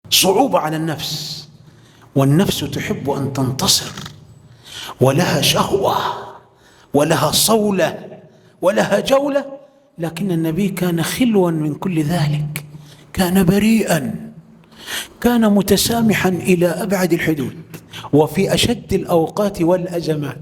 صعوبة على النفس والنفس تحب أن تنتصر ولها شهوة ولها صولة ولها جولة لكن النبي كان خلوا من كل ذلك كان بريئا كان متسامحا إلى أبعد الحدود وفي أشد الأوقات والأزمات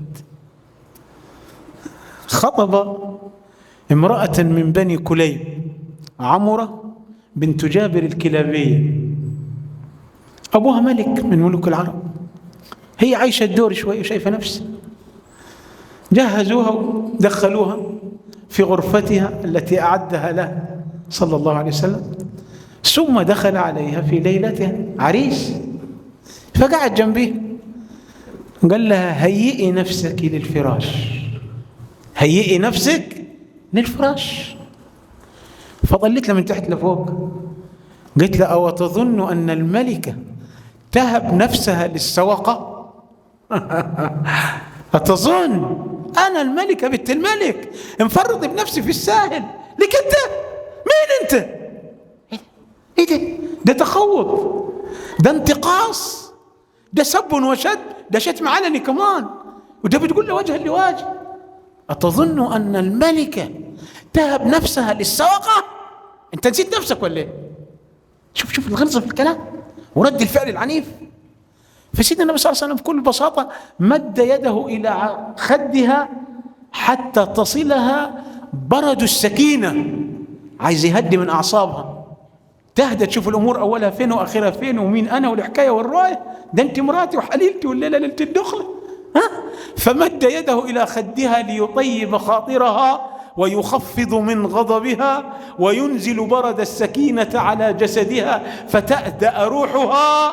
خطب امرأة من بني كليب عمرة بنت جابر الكلابية أبوها ملك من ملوك العرب هي عايشة الدور شوي وشايفة نفسها جهزوها ودخلوها في غرفتها التي أعدها لها صلى الله عليه وسلم ثم دخل عليها في ليلتها عريس فقعد جنبيه قال لها هيئي نفسك للفراش هيئي نفسك للفراش فظلت له من تحت لفوق قلت له أو تظن أن الملكة تهب نفسها للسوقة أتظن أنا الملكة بنت الملك انفرط بنفسي في الساهل لك أنت مين أنت إيه ده ده تخوف ده انتقاص ده سب وشد ده شتم علني كمان وده بتقول له وجها لوجه أتظن أن الملكة تهب نفسها للسوقة أنت نسيت نفسك ولا إيه شوف شوف الغلظة في الكلام ورد الفعل العنيف فسيدنا النبي صلى الله عليه وسلم بكل بساطة مد يده إلى خدها حتى تصلها برد السكينة عايز يهدي من أعصابها تهدى تشوف الأمور أولها فين وآخرها فين ومين أنا والحكاية والرواية ده أنت مراتي وحليلتي والليلة ليلة الدخلة ها فمد يده إلى خدها ليطيب خاطرها ويخفض من غضبها وينزل برد السكينة على جسدها فتأدأ روحها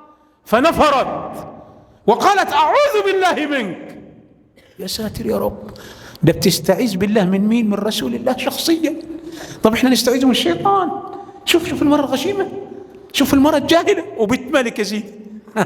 فنفرت وقالت أعوذ بالله منك يا ساتر يا رب ده بتستعيذ بالله من مين من رسول الله شخصيا طب احنا نستعيذ من الشيطان شوف شوف المرة الغشيمة شوف المرة الجاهلة وبنت ملك يا سيدي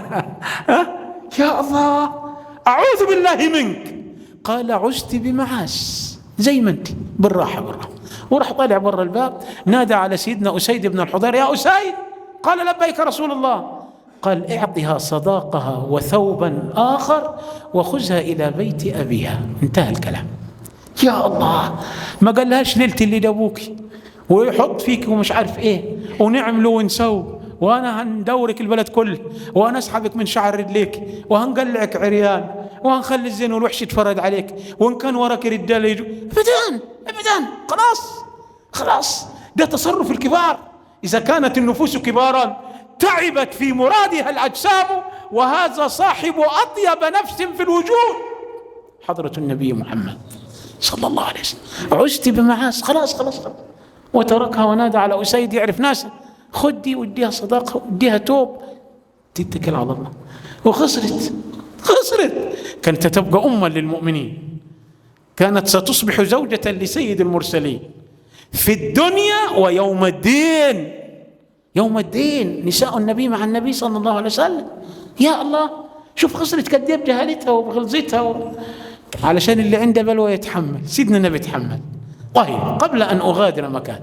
ها يا الله أعوذ بالله منك قال عزت بمعاس زي ما انت بالراحة بالراحة وراح طالع برا الباب نادى على سيدنا أسيد بن الحضير يا أسيد قال لبيك رسول الله قال اعطها صداقها وثوبا آخر وخذها إلى بيت أبيها انتهى الكلام يا الله ما قالهاش ليلة اللي دابوك ويحط فيك ومش عارف ايه ونعملوا ونسوي وانا هندورك البلد كله وانا اسحبك من شعر رجليك وهنقلعك عريان وهنخلي الزين والوحش يتفرج عليك وان كان وراك رجال يجوا ابدا ابدا خلاص خلاص ده تصرف الكبار اذا كانت النفوس كبارا تعبت في مرادها الاجسام وهذا صاحب اطيب نفس في الوجود حضره النبي محمد صلى الله عليه وسلم عزت بمعاص خلاص خلاص, خلاص. وتركها ونادى على أسيد يعرف ناسه خد دي واديها صداقة واديها توب تتكل على الله وخسرت خسرت كانت تبقى أما للمؤمنين كانت ستصبح زوجة لسيد المرسلين في الدنيا ويوم الدين يوم الدين نساء النبي مع النبي صلى الله عليه وسلم يا الله شوف خسرت قد ايه بجهالتها وبغلظتها و... علشان اللي عنده بلوى يتحمل سيدنا النبي يتحمل طيب قبل أن أغادر مكان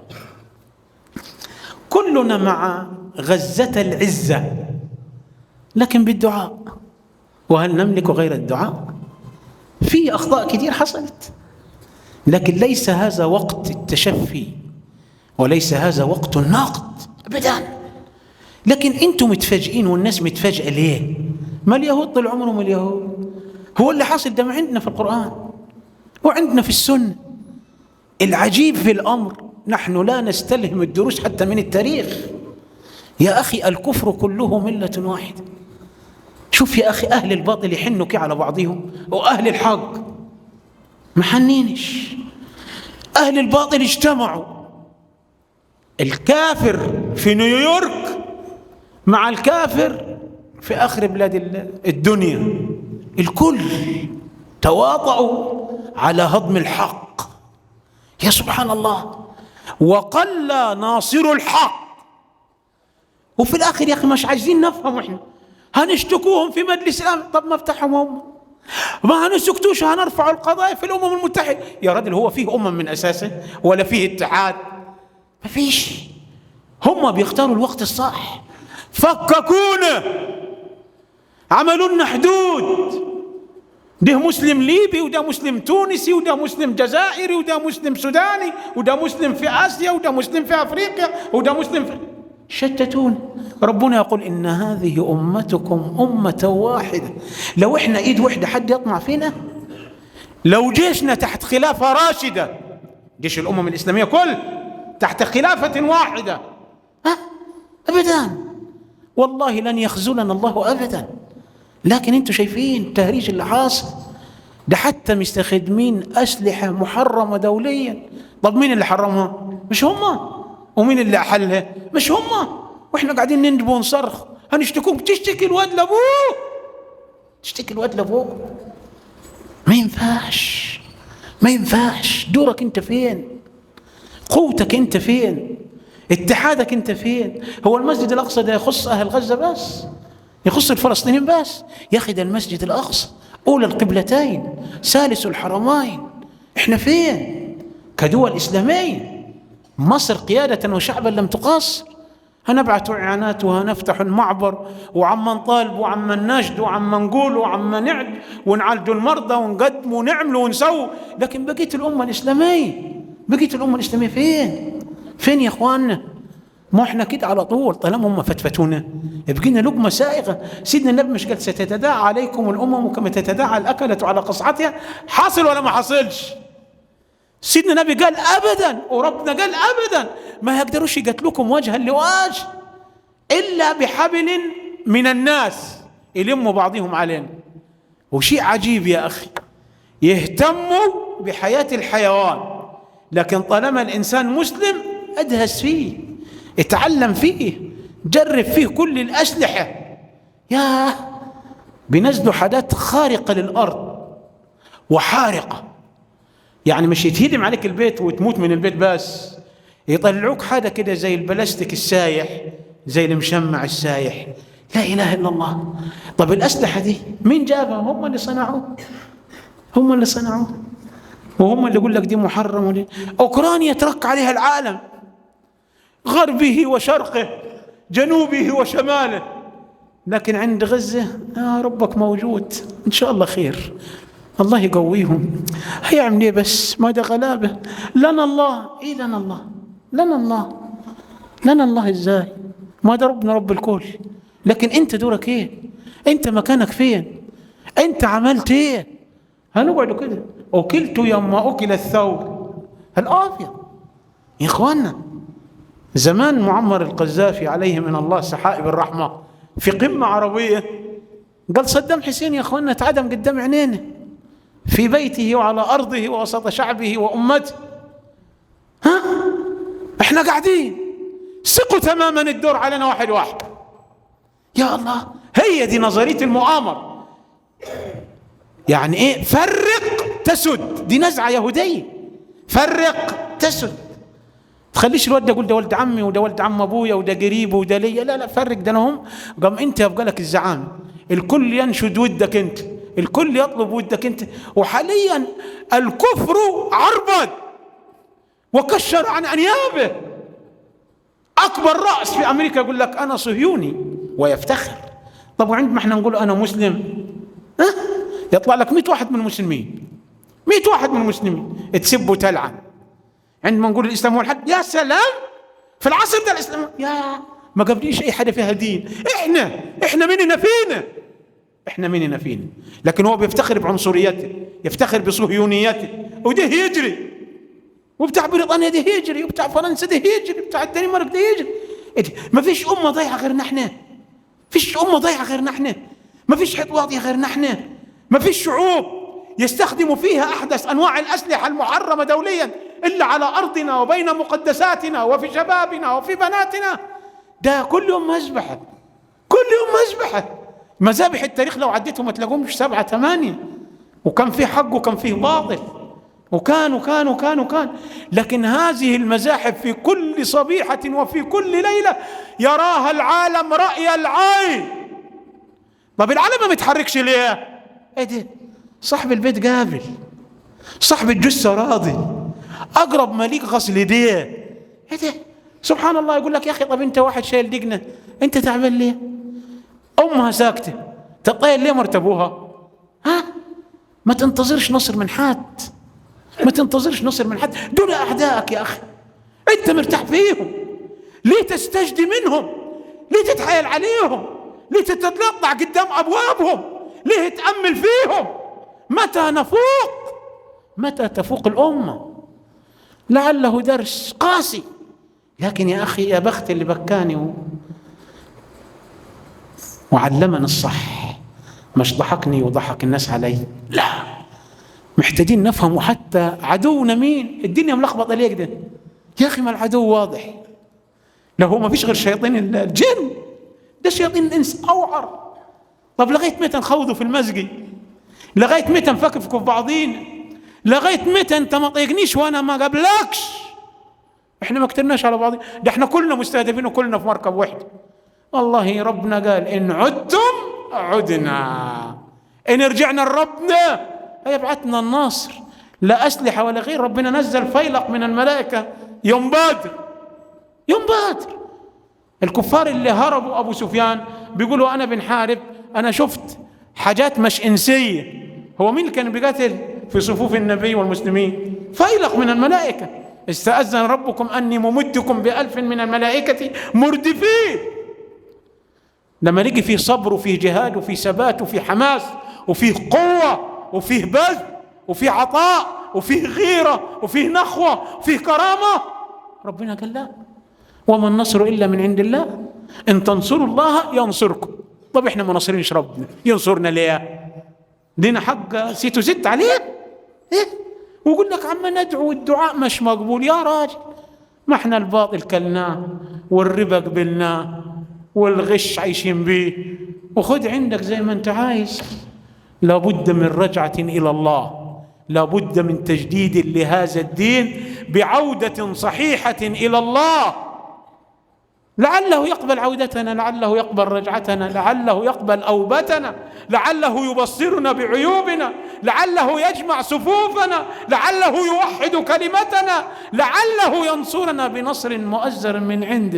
كلنا مع غزة العزة لكن بالدعاء وهل نملك غير الدعاء في أخطاء كثير حصلت لكن ليس هذا وقت التشفي وليس هذا وقت النقد أبدا لكن أنتم متفاجئين والناس متفاجئة ليه ما اليهود طول عمرهم اليهود هو اللي حاصل ده ما عندنا في القرآن وعندنا في السنه العجيب في الامر نحن لا نستلهم الدروس حتى من التاريخ يا اخي الكفر كله مله واحده شوف يا اخي اهل الباطل يحنوا كده على بعضهم واهل الحق ما حنينش اهل الباطل اجتمعوا الكافر في نيويورك مع الكافر في اخر بلاد الدنيا الكل تواطؤوا على هضم الحق يا سبحان الله وقل ناصر الحق وفي الاخر يا اخي مش عايزين نفهم احنا هنشتكوهم في مجلس الامن طب ما افتحهم هم ما هنسكتوش هنرفع القضايا في الامم المتحده يا راجل هو فيه امم من اساسه ولا فيه اتحاد ما فيش هم بيختاروا الوقت الصح فككونا عملوا لنا حدود ده مسلم ليبي وده مسلم تونسي وده مسلم جزائري وده مسلم سوداني وده مسلم في اسيا وده مسلم في افريقيا وده مسلم في شتتون ربنا يقول ان هذه امتكم امه واحده لو احنا ايد واحده حد يطمع فينا لو جيشنا تحت خلافه راشده جيش الامم الاسلاميه كل تحت خلافه واحده ها ابدا والله لن يخذلنا الله ابدا لكن انتم شايفين التهريج اللي حاصل ده حتى مستخدمين اسلحه محرمه دوليا طب مين اللي حرمها مش هم ومين اللي احلها مش هم واحنا قاعدين نندب ونصرخ هنشتكوك تشتكي الواد لابوه تشتكي الواد لابوه ما ينفعش ما ينفعش دورك انت فين قوتك انت فين اتحادك انت فين هو المسجد الاقصى ده يخص اهل غزه بس يخص الفلسطينيين بس يا اخي ده المسجد الاقصى اولى القبلتين ثالث الحرمين احنا فين كدول اسلاميه مصر قياده وشعبا لم تقصر هنبعث اعانات وهنفتح المعبر وعما نطالب وعما نناشد وعما نقول وعما نعد ونعالج المرضى ونقدم ونعمل ونسوي لكن بقيت الامه الاسلاميه بقيت الامه الاسلاميه فين؟ فين يا اخواننا؟ ما احنا كده على طول طالما هم فتفتونا بقينا لقمه سائغه سيدنا النبي مش قال ستتداعى عليكم الامم كما تتداعى الاكله على قصعتها حاصل ولا ما حصلش؟ سيدنا النبي قال ابدا وربنا قال ابدا ما يقدروش يقتلوكم وجها لوجه الا بحبل من الناس يلموا بعضهم علينا وشيء عجيب يا اخي يهتموا بحياه الحيوان لكن طالما الانسان مسلم ادهس فيه اتعلم فيه جرب فيه كل الاسلحه يا بينزلوا حاجات خارقه للارض وحارقه يعني مش يتهدم عليك البيت وتموت من البيت بس يطلعوك حاجه كده زي البلاستيك السايح زي المشمع السايح لا اله الا الله طب الاسلحه دي مين جابها هم اللي صنعوه هم اللي صنعوه وهم اللي يقول لك دي محرم ودي اوكرانيا ترك عليها العالم غربه وشرقه جنوبه وشماله لكن عند غزه آه ربك موجود ان شاء الله خير الله يقويهم هيعمل ايه بس ما ده غلابه لنا الله ايه لنا الله لنا الله لنا الله ازاي ما ده ربنا رب الكل لكن انت دورك ايه انت مكانك فين انت عملت ايه هنقعد كده اكلت يما اكل الثور الافيه يا اخوانا زمان معمر القذافي عليه من الله سحائب الرحمه في قمه عربيه قال صدام حسين يا اخوانا اتعدم قدام عينينا في بيته وعلى ارضه ووسط شعبه وامته ها احنا قاعدين ثقوا تماما الدور علينا واحد واحد يا الله هي دي نظريه المؤامره يعني ايه فرق تسد دي نزعه يهوديه فرق تسد تخليش الواد ده يقول ده ولد عمي وده ولد عم ابويا وده قريب وده ليا لا لا فرق ده هم قام انت يبقى لك الزعامه الكل ينشد ودك انت الكل يطلب ودك انت وحاليا الكفر عربد وكشر عن انيابه اكبر راس في امريكا يقول لك انا صهيوني ويفتخر طب وعندما احنا نقول انا مسلم ها يطلع لك 100 واحد من المسلمين 100 واحد من المسلمين تسب وتلعن عندما نقول الاسلام هو الحق يا سلام في العصر ده الاسلام يا ما قبليش اي حدا فيها دين احنا احنا مننا فينا احنا مننا فينا لكن هو بيفتخر بعنصريته يفتخر بصهيونيته وده يجري وبتاع بريطانيا ده يجري وبتاع فرنسا ده يجري وبتاع الدنمارك ده يجري ما فيش امه ضايعه غيرنا احنا فيش امه ضايعه غيرنا احنا ما فيش حيط واطيه غيرنا احنا ما فيش شعوب يستخدم فيها احدث انواع الاسلحه المحرمه دوليا الا على ارضنا وبين مقدساتنا وفي شبابنا وفي بناتنا ده كل يوم مذبحه كل يوم مذبحه مذابح التاريخ لو عديتهم ما تلاقوهمش سبعه ثمانيه وكان في حق وكان فيه باطل وكان وكان وكان وكان لكن هذه المزاحف في كل صبيحة وفي كل ليلة يراها العالم رأي العين طب العالم ما متحركش ليه؟ ايه ده؟ صاحب البيت قابل صاحب الجثة راضي أقرب مليك غسل ايديه ايه ده؟ سبحان الله يقول لك يا أخي طب أنت واحد شايل دقنة انت تعبان ليه امها ساكته تطير ليه مرت ابوها ها ما تنتظرش نصر من حد ما تنتظرش نصر من حد دول اعدائك يا اخي انت مرتاح فيهم ليه تستجدي منهم ليه تتحايل عليهم ليه تتلطع قدام ابوابهم ليه تامل فيهم متى نفوق متى تفوق الامه لعله درس قاسي لكن يا اخي يا بخت اللي بكاني و... وعلمني الصح مش ضحكني وضحك الناس علي لا محتاجين نفهم حتى عدونا مين الدنيا ملخبطه ليه كده يا اخي ما العدو واضح لا هو ما فيش غير شياطين الجن ده شياطين الانس اوعر طب لغايه متى نخوضوا في المسجد لغايه متى نفكفكوا في بعضينا لغايه متى انت ما طيقنيش وانا ما قبلكش احنا ما كترناش على بعض ده احنا كلنا مستهدفين وكلنا في مركب واحد والله ربنا قال ان عدتم عدنا ان رجعنا لربنا هيبعتنا الناصر لا اسلحه ولا غير ربنا نزل فيلق من الملائكه يوم بدر يوم بدر الكفار اللي هربوا ابو سفيان بيقولوا انا بنحارب انا شفت حاجات مش انسيه هو مين اللي كان بيقاتل في صفوف النبي والمسلمين فيلق من الملائكه استأذن ربكم أني ممدكم بألف من الملائكة مردفين لما نيجي في صبر وفي جهاد وفي ثبات وفي حماس وفي قوة وفيه بذل وفي عطاء وفيه غيرة وفيه نخوة وفيه كرامة ربنا قال لا وما النصر إلا من عند الله إن تنصروا الله ينصركم طب إحنا ما نصرينش ربنا ينصرنا ليه دينا حق سيتو ست عليه إيه ويقول لك عم ندعو والدعاء مش مقبول يا راجل ما احنا الباطل كلناه والربا قبلناه والغش عايشين بيه وخذ عندك زي ما انت عايز لابد من رجعة إلى الله لابد من تجديد لهذا الدين بعودة صحيحة إلى الله لعله يقبل عودتنا لعله يقبل رجعتنا لعله يقبل أوبتنا لعله يبصرنا بعيوبنا لعله يجمع صفوفنا لعله يوحد كلمتنا لعله ينصرنا بنصر مؤزر من عنده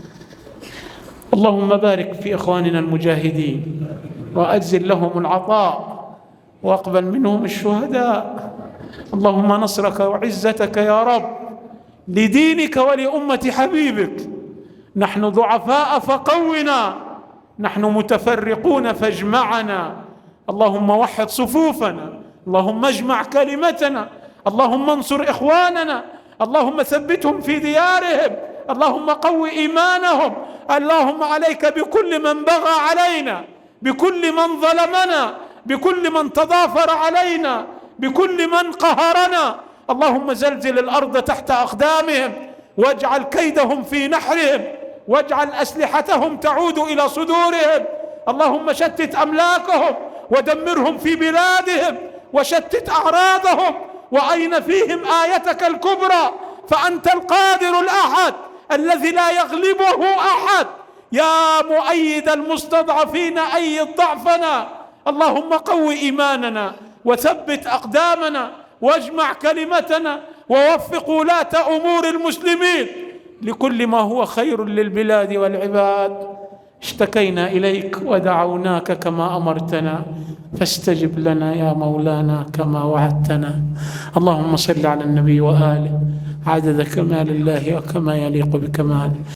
اللهم بارك في إخواننا المجاهدين وأجزل لهم العطاء واقبل منهم الشهداء اللهم نصرك وعزتك يا رب لدينك ولأمة حبيبك نحن ضعفاء فقونا نحن متفرقون فاجمعنا اللهم وحد صفوفنا اللهم اجمع كلمتنا اللهم انصر اخواننا اللهم ثبتهم في ديارهم اللهم قو ايمانهم اللهم عليك بكل من بغى علينا بكل من ظلمنا بكل من تضافر علينا بكل من قهرنا اللهم زلزل الارض تحت اقدامهم واجعل كيدهم في نحرهم واجعل اسلحتهم تعود الى صدورهم اللهم شتت املاكهم ودمرهم في بلادهم وشتت اعراضهم واين فيهم ايتك الكبرى فانت القادر الاحد الذي لا يغلبه احد يا مؤيد المستضعفين ايد ضعفنا اللهم قو ايماننا وثبت اقدامنا واجمع كلمتنا ووفق ولاه امور المسلمين لكل ما هو خير للبلاد والعباد اشتكينا اليك ودعوناك كما امرتنا فاستجب لنا يا مولانا كما وعدتنا اللهم صل على النبي واله عدد كمال الله وكما يليق بكماله